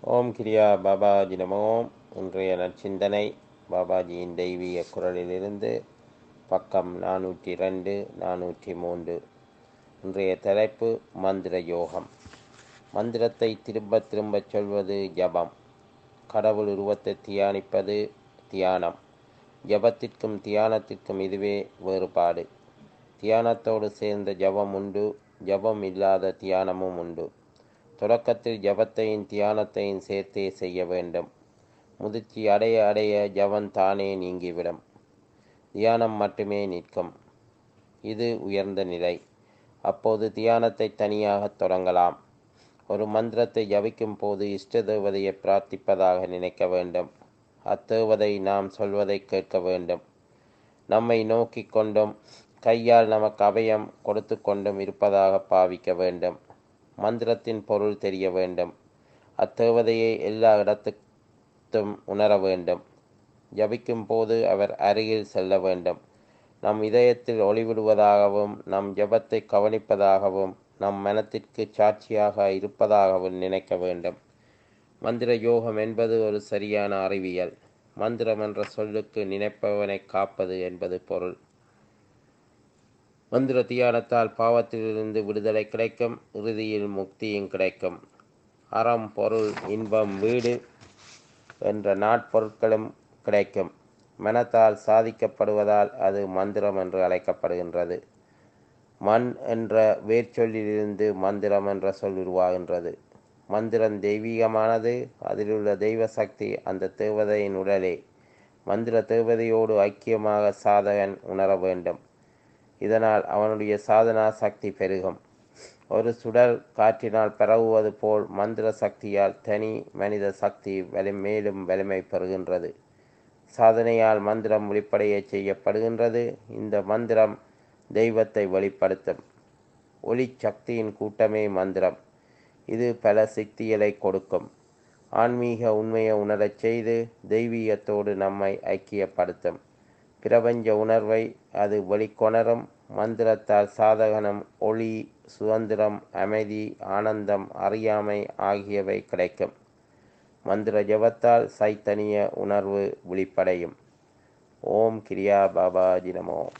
ஓம் கிரியா பாபாஜி நமோ இன்றைய நற்சிந்தனை பாபாஜியின் தெய்வீக குரலிலிருந்து பக்கம் நானூற்றி ரெண்டு நானூற்றி மூன்று இன்றைய தலைப்பு மந்திர யோகம் மந்திரத்தை திரும்ப திரும்பச் சொல்வது ஜபம் கடவுள் உருவத்தை தியானிப்பது தியானம் ஜபத்திற்கும் தியானத்திற்கும் இதுவே வேறுபாடு தியானத்தோடு சேர்ந்த ஜபம் உண்டு ஜபம் இல்லாத தியானமும் உண்டு தொடக்கத்தில் ஜபத்தையும் தியானத்தையும் சேர்த்தே செய்ய வேண்டும் முதிர்ச்சி அடைய அடைய ஜபம் தானே நீங்கிவிடும் தியானம் மட்டுமே நிற்கும் இது உயர்ந்த நிலை அப்போது தியானத்தை தனியாக தொடங்கலாம் ஒரு மந்திரத்தை ஜபிக்கும் போது இஷ்ட தேவதையை பிரார்த்திப்பதாக நினைக்க வேண்டும் அத்தேவதை நாம் சொல்வதை கேட்க வேண்டும் நம்மை நோக்கி கொண்டும் கையால் நமக்கு அபயம் கொடுத்து கொண்டும் இருப்பதாக பாவிக்க வேண்டும் மந்திரத்தின் பொருள் தெரிய வேண்டும் அத்தேவதையை எல்லா இடத்தும் உணர வேண்டும் ஜபிக்கும் போது அவர் அருகில் செல்ல வேண்டும் நம் இதயத்தில் ஒளிவிடுவதாகவும் நம் ஜபத்தை கவனிப்பதாகவும் நம் மனத்திற்கு சாட்சியாக இருப்பதாகவும் நினைக்க வேண்டும் மந்திர யோகம் என்பது ஒரு சரியான அறிவியல் மந்திரம் என்ற சொல்லுக்கு நினைப்பவனை காப்பது என்பது பொருள் மந்திர தியானத்தால் பாவத்திலிருந்து விடுதலை கிடைக்கும் இறுதியில் முக்தியும் கிடைக்கும் அறம் பொருள் இன்பம் வீடு என்ற நாட்பொருட்களும் கிடைக்கும் மனத்தால் சாதிக்கப்படுவதால் அது மந்திரம் என்று அழைக்கப்படுகின்றது மண் என்ற வேர்ச்சொல்லிலிருந்து மந்திரம் என்ற சொல் உருவாகின்றது மந்திரம் தெய்வீகமானது அதிலுள்ள தெய்வ சக்தி அந்த தேவதையின் உடலே மந்திர தேவதையோடு ஐக்கியமாக சாதகன் உணர வேண்டும் இதனால் அவனுடைய சாதனா சக்தி பெருகும் ஒரு சுடர் காற்றினால் பரவுவது போல் மந்திர சக்தியால் தனி மனித சக்தி வலி மேலும் வலிமை பெறுகின்றது சாதனையால் மந்திரம் வெளிப்படைய செய்யப்படுகின்றது இந்த மந்திரம் தெய்வத்தை வெளிப்படுத்தும் ஒளி சக்தியின் கூட்டமே மந்திரம் இது பல சக்திகளை கொடுக்கும் ஆன்மீக உண்மையை உணரச் செய்து தெய்வீகத்தோடு நம்மை ஐக்கியப்படுத்தும் பிரபஞ்ச உணர்வை அது வெளிக்கொணரும் மந்திரத்தால் சாதகனம் ஒளி சுதந்திரம் அமைதி ஆனந்தம் அறியாமை ஆகியவை கிடைக்கும் மந்திர ஜபத்தால் சைத்தனிய உணர்வு விழிப்படையும் ஓம் கிரியா பாபாஜி நமோ